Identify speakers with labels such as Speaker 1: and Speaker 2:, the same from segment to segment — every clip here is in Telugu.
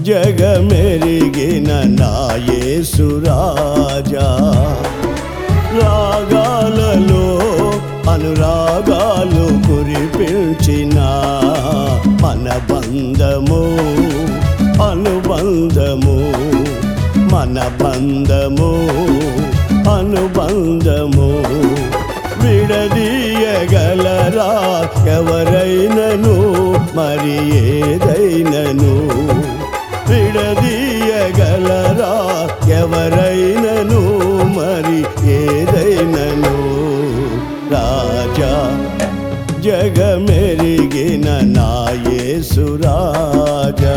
Speaker 1: జగమెరిగిన నాయసురాజా రాగాలలో అనురాగాలు కురిపించిన మన బంధము అనుబంధము మన బంధము అనుబంధము విడదీయగలరా ఎవరైనను మరి ఏదైనను విడదీయగలరా ఎవరైనను మరి ఏదైనను రాజా జగమెరిగిన నాయసురాజా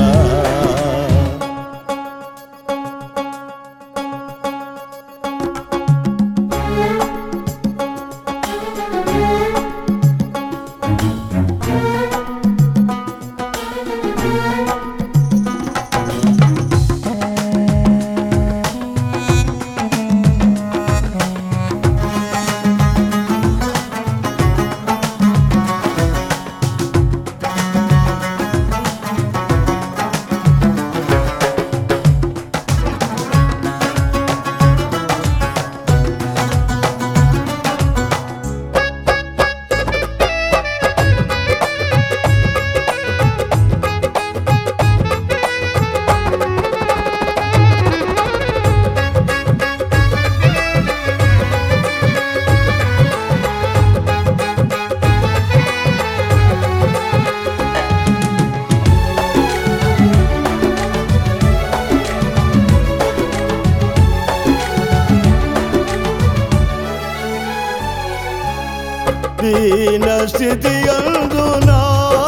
Speaker 1: దీన స్థితి అందునా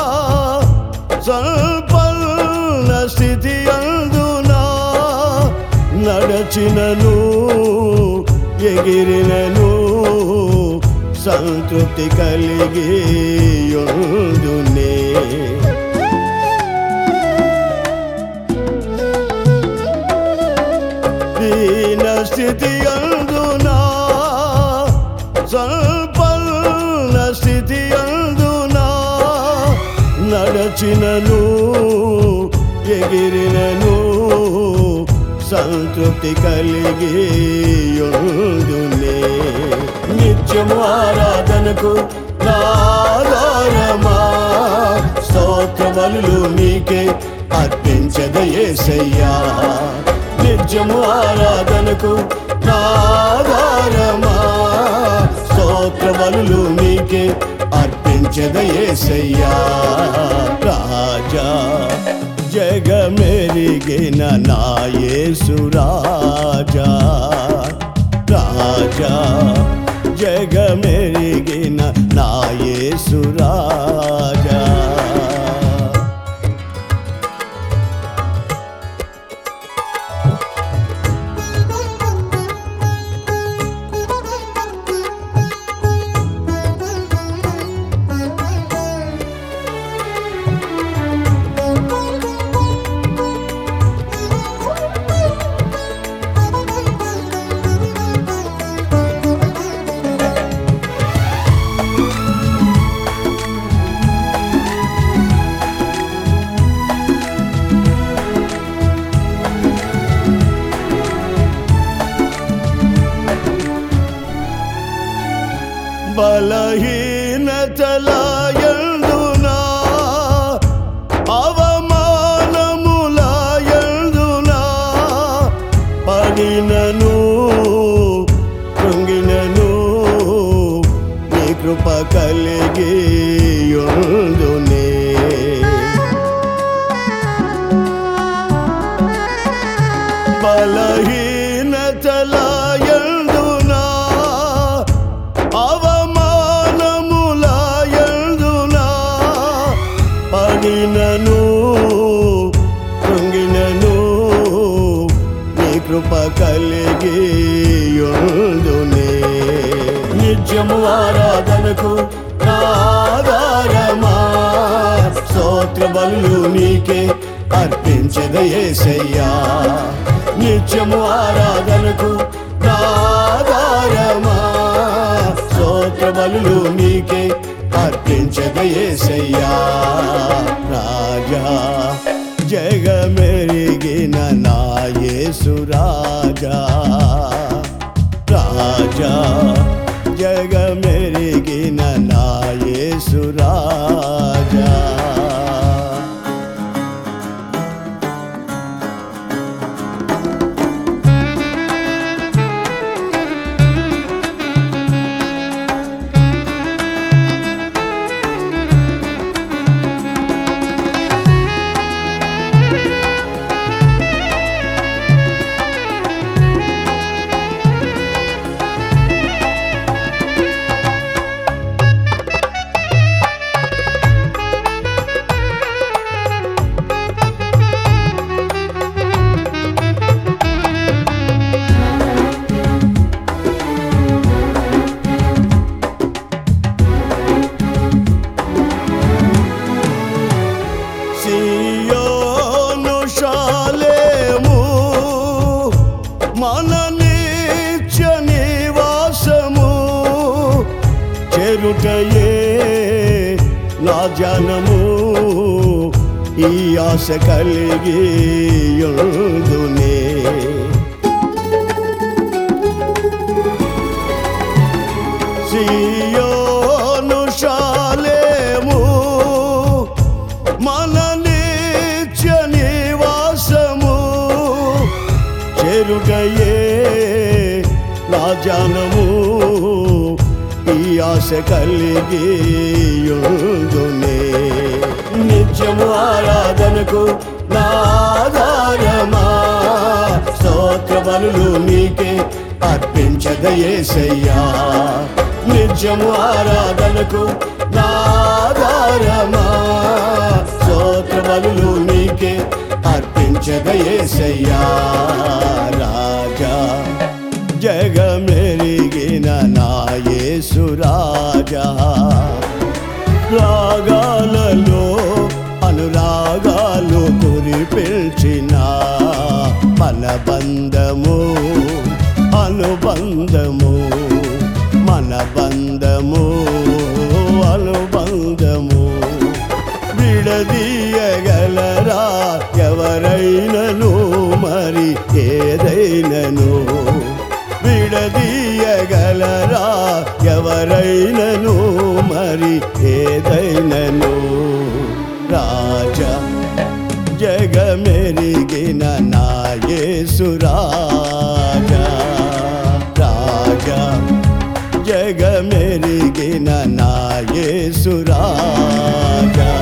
Speaker 1: సంపన్న స్థితి అందునా నడచినను ఎగిరినను సంతృప్తి కలిగి యుందునే దీన స్థితి అందునా సంపన్న స్థితి అందునా నడచినను ఎగిరినను సంతృప్తి కలిగి యుందునే నిత్యము ఆరాధనకు నాదారమా స్తోత్రములు నీకే అర్పించదయేసయ్యా నిత్యము ఆరాధనకు నాదారమా స్తోత్రములు నీకే అర్పించదయేసయ్యా రాజా జగమెరిగిన నాయసురాజా రాజా జగమెరిగిన నాయసురాజా బలహీనతలాయందునా అవమానములాయందునా పడినను కృంగినను నీ కృప కలిగి యుందునే బలహీనతలాయందునా అవమానములాయందునా పడినను కృంగినను నీ కృప కలిగి యుందునే నిత్యము ఆరాధనకు నాదారమా స్తోత్ర బలు నీకే అర్పించదయేసయ్యా నిత్యము ఆరాధనకు నాదారమా స్తోత్ర బలు నీకే అర్పించదయేసయ్యా రాజా జగమెరిగిన నా యేసు రాజా రాజా జగమెరిగిన నా యేసు రాజా సియోను శాలేము మన నిత్య నివాసము చెరుటయే నా జనము ఈ ఆశ కలిగి యుందునే సియోను శాలేము మన నిత్య నివాసము చెరుటయే నా జానము ఈ ఆశ కలిగి యుందునే నిత్యము ఆరాధనకు నా ఆధారమా స్తోత్ర బలులు నీకే అర్పించదయేసయ్యా నిత్యము ఆరాధనకు నా ఆధారమా స్తోత్ర బలులు నీకే అర్పించదయేసయ్యా రాజా జగమెరిగిన నా యేసు రాజా రాగాలలో అనురాగాలు కురిపిల్చిన మన బంధము అనుబంధము మన బంధము అనుబంధము విడదీయగలరా ఎవరైనను మరి ఏదైనను విడదీయగలరా ఎవరైనను మరి ఏదైనను రాజా జగమెరిగిన నా యేసు రాజా రాజా జగమెరిగిన నా యేసు రాజా